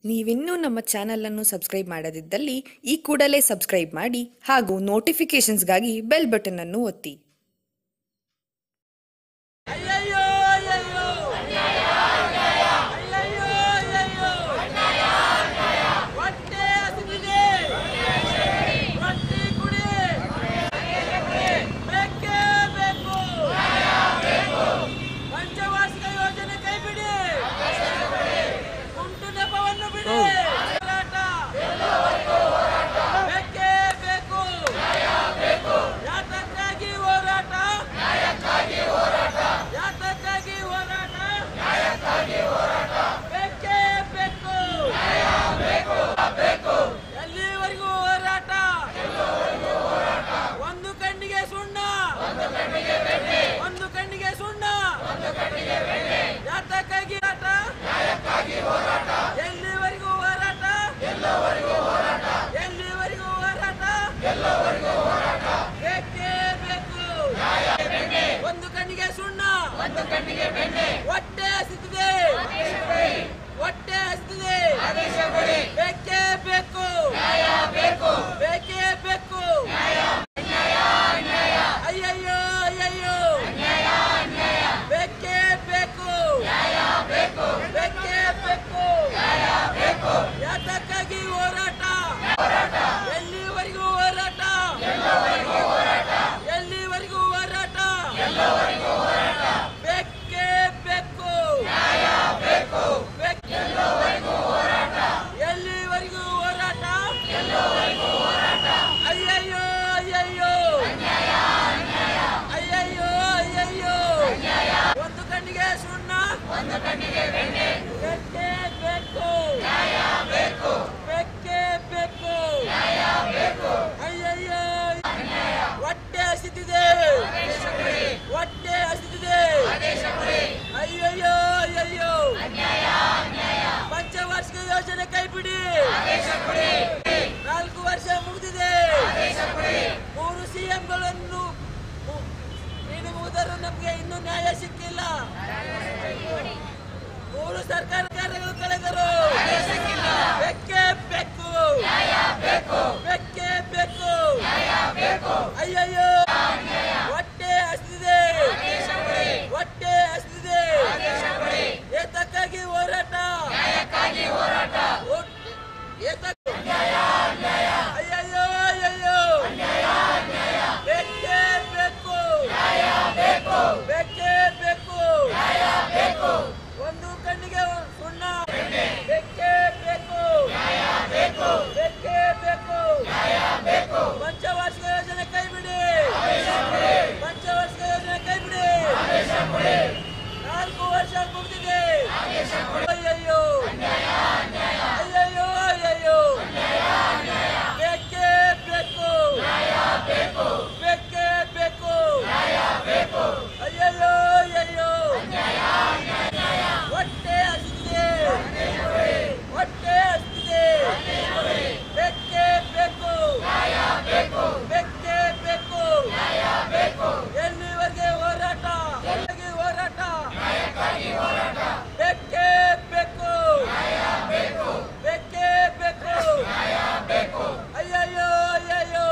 ನೀವಿನ್ನೂ ನಮ್ಮ ಚಾನಲನ್ನು ಸಬ್ಸ್ಕ್ರೈಬ್ ಮಾಡದಿದ್ದಲ್ಲಿ ಈ ಕೂಡಲೇ ಸಬ್ಸ್ಕ್ರೈಬ್ ಮಾಡಿ ಹಾಗೂ ನೋಟಿಫಿಕೇಷನ್ಸ್ಗಾಗಿ ಬೆಲ್ ಬಟನ್ ಅನ್ನು ಒತ್ತಿ ಅಯ್ಯಯ್ಯೋ ಅಯ್ಯಯ್ಯೋ ಅಯ್ಯಯ್ಯೋ ಅಯ್ಯಯ್ಯೋ ಹೊಟ್ಟೆ ಹಸಿದಿದೆ ರೊಟ್ಟಿ ಕುಡಿ ಬೇಕೇ ಬೇಕು ಪಂಚವಾರ್ಷಿಕ ಯೋಜನೆ ಕೈ ಬಿಡಿ ಕುಂಟು ನೆಪವನ್ನು ಬಿಡಿ ಹೋರಾಟ ಬೇಕೇ ಬೇಕು ಯಾತಕ್ಕಾಗಿ ಹೋರಾಟ ಯಾತಕ್ಕಾಗಿ ಹೋರಾಟ ಬೇಕೇ ಬೇಕು ಎಲ್ಲಿವರೆಗೂ ಹೋರಾಟ ಒಂದು ಕಣ್ಣಿಗೆ ಸುಣ್ಣ ಒಂದು ಕಣ್ಣಿಗೆ ಸುಣ್ಣ ಯಾತಕ್ಕಾಗಿ ಹೋರಾಟ ಎಲ್ಲಿವರೆಗೂ ಹೋರಾಟ ಎಲ್ಲಿವರೆಗೂ ಹೋರಾಟ ಬೇಕೇ ಬೇಕು ಒಂದು ಕಣ್ಣಿಗೆ ಸುಣ್ಣ ಒಂದು ಕಣ್ಣಿಗೆ ಬೆಣ್ಣೆ ಹೊಟ್ಟೆ ಹಸಿದಿದೆ ಹೊಟ್ಟೆ ಹಸಿದಿದೆ ಬೇಕೇ ಬೇಕು ಬೇಕೇ ಬೇಕು ಅಯ್ಯಯ್ಯೋ ಅಯ್ಯಯ್ಯೋ ಬೇಕೇ ಬೇಕು ಬೇಕೇ ಬೇಕು ಯಾತಕ್ಕಾಗಿ ಹೋರಾಟ ಎಲ್ಲಿವರೆಗೂ ಹೋರಾಟ ಎಲ್ಲಿವರೆಗೂ ಹೋರಾಟ ಬೇಕೇ ಬೇಕು ಬೇಕ್- ಎಲ್ಲಿವರೆಗೂ ಹೋರಾಟ ಅಯ್ಯಯ್ಯೋ ಅಯ್ಯಯ್ಯೋ ಅಯ್ಯಯ್ಯೋ ಅಯ್ಯಯ್ಯೋ ಒಂದು ಕಣ್ಣಿಗೆ ಸುಣ್ಣ ಒಂದು ಕಣ್ಣಿಗೆ ಬೇಕೇ ಬೇಕು ಬೇಕೇ ಬೇಕು ಅಯ್ಯಯ್ಯೋ ಹೊಟ್ಟೆ ಹಸಿದಿದೆ ಹೊಟ್ಟೆ ಹಸಿದಿದೆ ಅಯ್ಯಯ್ಯೋ ಅಯ್ಯಯ್ಯೋ ಪಂಚವಾರ್ಷಿಕ ಯೋಜನೆ ಕೈ ಬಿಡಿ ನಾಲ್ಕು ವರ್ಷ ಮುಗಿದಿದೆ ಮೂರು ಸಿಎಂಗಳನ್ನು ನೀನು ಮುಗಿದರೂ ನಮಗೆ ಇನ್ನೂ ನ್ಯಾಯ ಸಿಕ್ಕಿಲ್ಲ ಮೂರು ಸರ್ಕಾರಗಳು ಕಳೆದರು ಬೆಕ್ಕೆ ಬೆಕ್ಕು ಬೆಕ್ಕೆ ಬೆಕ್ಕು ಅಯ್ಯಯ್ಯೋ ಹೊಟ್ಟೆ ಹಸಿದಿದೆ ಹೊಟ್ಟೆ ಹಸಿದಿದೆ ಏತಕ್ಕಾಗಿ ಹೋರಾಟ ಒಟ್- ಏತಕ್- ಅಯ್ಯಯ್ಯೋ ಅಯ್ಯಯ್ಯೋ ಬೆಕ್ಕೆ ಬೇಕು ಬೆಕ್ಕೆ ಬೇಕು ಒಂದು ಕಣ್ಣಿಗೆ ಸುಣ್ಣ ಬೆಕ್ಕೆ ಬೇಕು ಬೆಕ್ಕೆ ಬೇಕು ಪಂಚವಾರ್ಷಿಕ ಯೋಜನೆ ಕೈ ಬಿಡಿ ಪಂಚವಾರ್ಷಿಕ ಯೋಜನೆ ಕೈ ಬಿಡಿ ನಾಲ್ಕು ವರ್ಷ ಮುಗಿದಿದೆ ಅಯ್ಯಯ್ಯೋ ಅಯ್ಯಯ್ಯೋ ಅಯ್ಯಯ್ಯೋ ಬೇಕೇ ಬೇಕು ಬೇಕೇ ಬೇಕು ಅಯ್ಯಯ್ಯೋ ಅಯ್ಯಯ್ಯೋ ಹೊಟ್ಟೆ ಹಸಿದಿದೆ ಹೊಟ್ಟೆ ಹಸಿದಿದೆ ಬೆಕ್ಕೆ ಬೇಕು ಬೆಕ್ಕೆ ಬೇಕು ಎಲ್ಲಿವರೆಗೆ ಹೋರಾಟ ಎಲ್ಲಿಗೆ ಹೋರಾಟ ಬೆಕ್ಕೆ ಬೇಕು ಬೆಕ್ಕೆ ಬೇಕು ಅಯ್ಯಯ್ಯೋ ಅಯ್ಯಯ್ಯೋ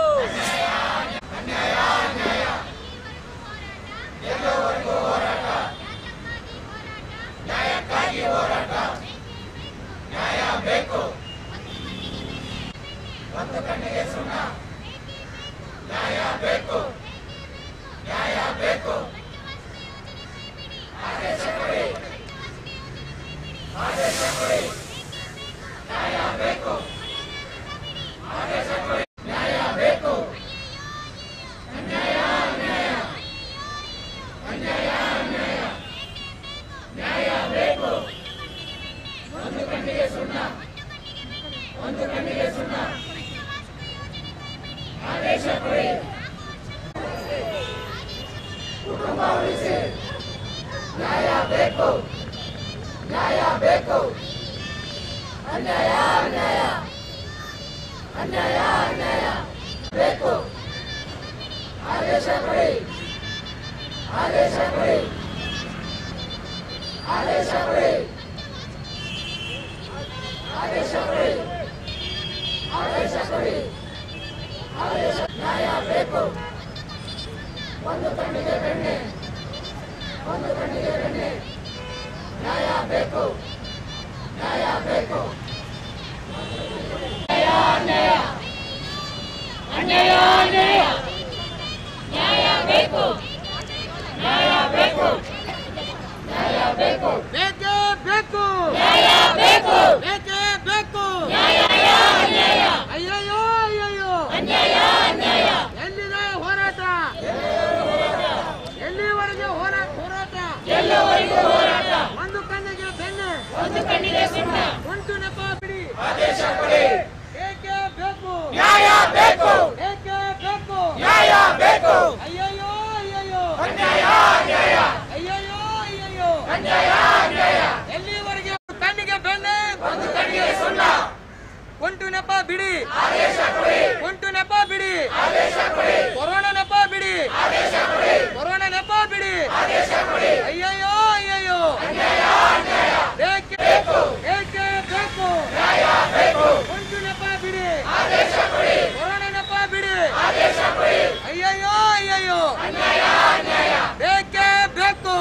ಬೇಕೇ ಬೇಕು ಬೇಕೇ ಬೇಕು ಅಯ್ಯಯ್ಯೋ ಅಯ್ಯಯ್ಯೋ ಎಲ್ಲಿದೆ ಹೋರಾಟ ಎಲ್ಲಿವರೆಗೆ ಹೋರಾಟ ಹೋರಾಟ ಒಂದು ಕಣ್ಣಿಗೆ ಬೆನ್ನು ಒಂದು ಕಣ್ಣಿಗೆ ಸುಣ್ಣ ಉಂಟು ನೆಪ ಬಿಡಿ ಬೇಕೇ ಬೇಕು ನ್ಯಾಯ ಬೇಕು ಬೇಕೇ ಬೇಕು ನ್ಯಾಯ ಬೇಕು ಅಯ್ಯಯ್ಯೋ ಅಯ್ಯಯ್ಯೋ ಅನ್ಯಾಯ ಅನ್ಯಾಯ ಅಯ್ಯಯ್ಯೋ ಅಯ್ಯಯ್ಯೋ ಅನ್ಯಾಯ ಅನ್ಯಾಯ ಎಲ್ಲಿವರೆಗೆ ಕಣ್ಣಿಗೆ ಬೆಣ್ಣೆ ಒಂದು ಕಣ್ಣಿಗೆ ಸುಣ್ಣ ಉಂಟು ನೆಪ ಬಿಡಿ ಉಂಟು ನೆಪ ಬಿಡಿ ಕೊರೋನಾ ನೆಪ ಬಿಡಿ ಕೊರೋನಾ ನೆಪ ಬಿಡಿ ಅಯ್ಯಯ್ಯೋ ಅಯ್ಯಯ್ಯೋ ಬೇಕೇ ಬೇಕೇ ಬೇಕು ಉಂಟು ನೆಪ ಬಿಡಿ ಕೊರೋನಾ ನೆಪ ಬಿಡಿ ಅಯ್ಯಯ್ಯೋ ಅಯ್ಯಯ್ಯೋ ಬೇಕೇ ಬೇಕು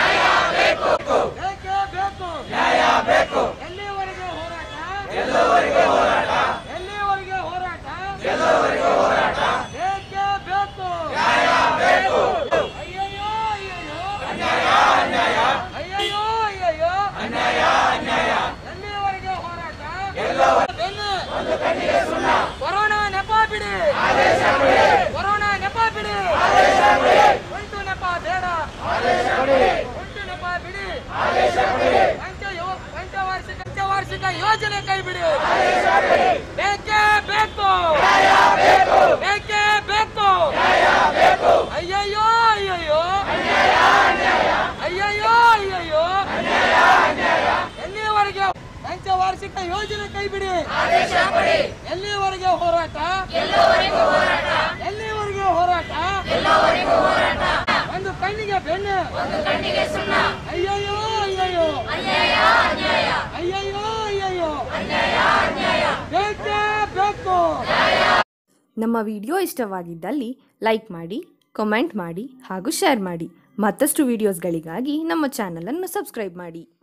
ಬೇಕೇ ಬೇಕು ಎಲ್ಲಿವರೆಗೆ ಹೋರಾಟ ಎಲ್ಲಿವರೆಗೆ ಹೋರಾಟ ಬೇಕೇ ಬೇಕು ಅಯ್ಯಯ್ಯೋ ಅಯ್ಯಯ್ಯೋ ಅಯ್ಯಯ್ಯೋ ಎಲ್ಲಿವರೆಗೆ ಹೋರಾಟ ಬೆನ್ನು ಕೊರೋನಾ ನೆಪ ಬಿಡಿ ಕೊರೋನಾ ನೆಪ ಬಿಡಿ ಉಂಟು ನೆಪ ಬೇಡ ಉಂಟು ನೆಪ ಬಿಡಿ ಪಂಚ ಯೋ- ಪಂಚವಾರ್ಷಿಕ ಪಂಚವಾರ್ಷಿಕ ಯೋಜನೆ ಕೈ ಬಿಡಿ ಬೇಕೇ ಬೇಕು ಬೇಕೇ ಬೇಕು ಅಯ್ಯಯ್ಯೋ ಅಯ್ಯಯ್ಯೋ ಅಯ್ಯಯ್ಯೋ ಅಯ್ಯಯ್ಯೋ ಎಲ್ಲಿವರೆಗೆ ಪಂಚವಾರ್ಷಿಕ ಯೋಜನೆ ಕೈ ಬಿಡಿ ಎಲ್ಲಿವರೆಗೆ ಹೋರಾಟ ಎಲ್ಲಿವರೆಗೆ ಹೋರಾಟ ಒಂದು ಕಣ್ಣಿಗೆ ಬೆನ್ನು ಅಯ್ಯಯ್ಯೋ ಅಯ್ಯಯ್ಯೋ ಅಯ್ಯಯ್ಯೋ ಅಯ್ಯಯ್ಯೋ ಬೇಕೇ ಬೇಕು ನಮ್ಮ ವಿಡಿಯೋ ಇಷ್ಟವಾಗಿದ್ದಲ್ಲಿ ಲೈಕ್ ಮಾಡಿ ಕಮೆಂಟ್ ಮಾಡಿ ಹಾಗೂ ಶೇರ್ ಮಾಡಿ ಮತ್ತಷ್ಟು ವಿಡಿಯೋಸ್ಗಳಿಗಾಗಿ ನಮ್ಮ ಚಾನಲನ್ನು ಸಬ್ಸ್ಕ್ರೈಬ್ ಮಾಡಿ